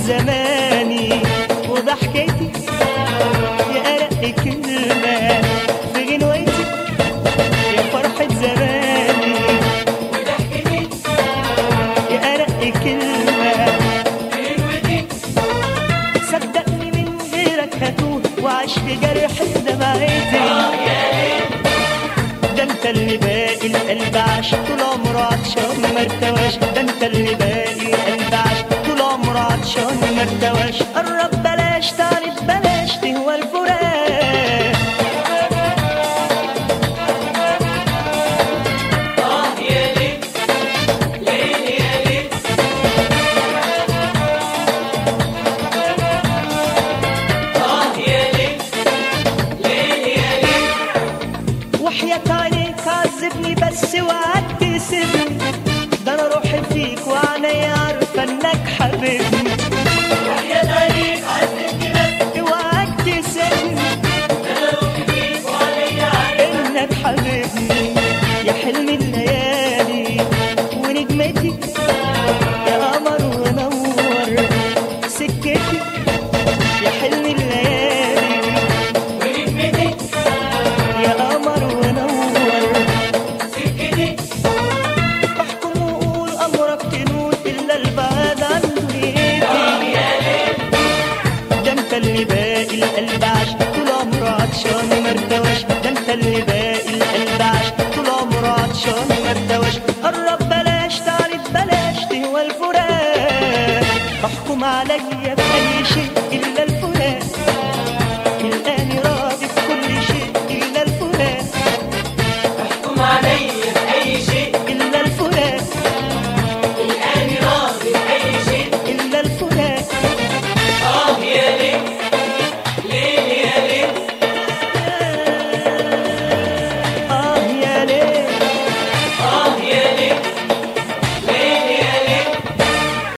زماني وضحكتي يا أرق كلمة في غنوتي يا فرحة زماني يا أرق كلمة صدقني من غيرك هتوه وعاش في جرح دمعتي ده انت اللي باقي القلب عاش طول عمره عطشان ما ارتواش ده انت اللي باقي القلب عاش طول عمره عطشان ما ارتواش قرب بلاش تاني بلاش تهوى الفراق وحياة عينيك عذبني بس وقعدت تسيبني ده انا روحي فيك وعينيا عارفه انك حبيبني